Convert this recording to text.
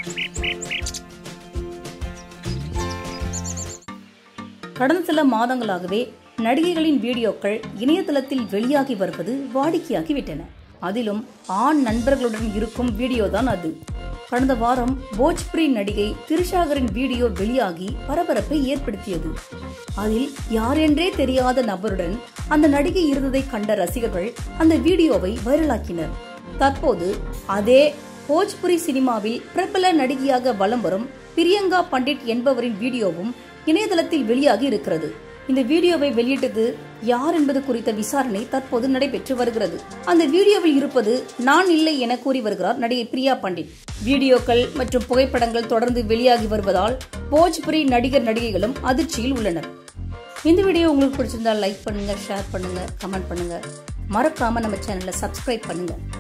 கடந்த சில மாதங்களாகவே நடிகைகளின் வீடியோக்கள் இணையதளத்தில் வெளியாகி வருவது வாடிக்கையாகிவிட்டன அதிலும் ஆண் நண்பர்களுடன் இருக்கும் வீடியோ தான் அது கடந்த வாரம் போஜ்புரி நடிகை திரிஷாகரின் வீடியோ வெளியாகி பரபரப்பை ஏற்படுத்தியது அதில் யாரென்றே தெரியாத நபருடன் அந்த நடிகை இருந்ததை கண்ட ரசிகர்கள் அந்த வீடியோவை வைரலாக்கினர் தற்போது அதே போஜ்புரி சினிமாவில் பிரபல நடிகையாக வலம் வரும் பிரியங்கா பண்டிட் என்பவரின் வீடியோவும் இணையதளத்தில் வெளியாகி இருக்கிறது இந்த வீடியோவை வெளியிட்டது யார் என்பது குறித்த விசாரணை தற்போது நடைபெற்று வருகிறது அந்த வீடியோவில் இருப்பது நான் இல்லை என கூறி வருகிறார் நடிகை பிரியா பண்டிட் வீடியோக்கள் மற்றும் புகைப்படங்கள் தொடர்ந்து வெளியாகி வருவதால் போஜ்புரி நடிகர் நடிகைகளும் அதிர்ச்சியில் உள்ளனர் இந்த வீடியோ உங்களுக்கு பிடிச்சிருந்தா லைக் பண்ணுங்க ஷேர் பண்ணுங்க கமெண்ட் பண்ணுங்க மறக்காம நம்ம சேனலை சப்ஸ்கிரைப் பண்ணுங்க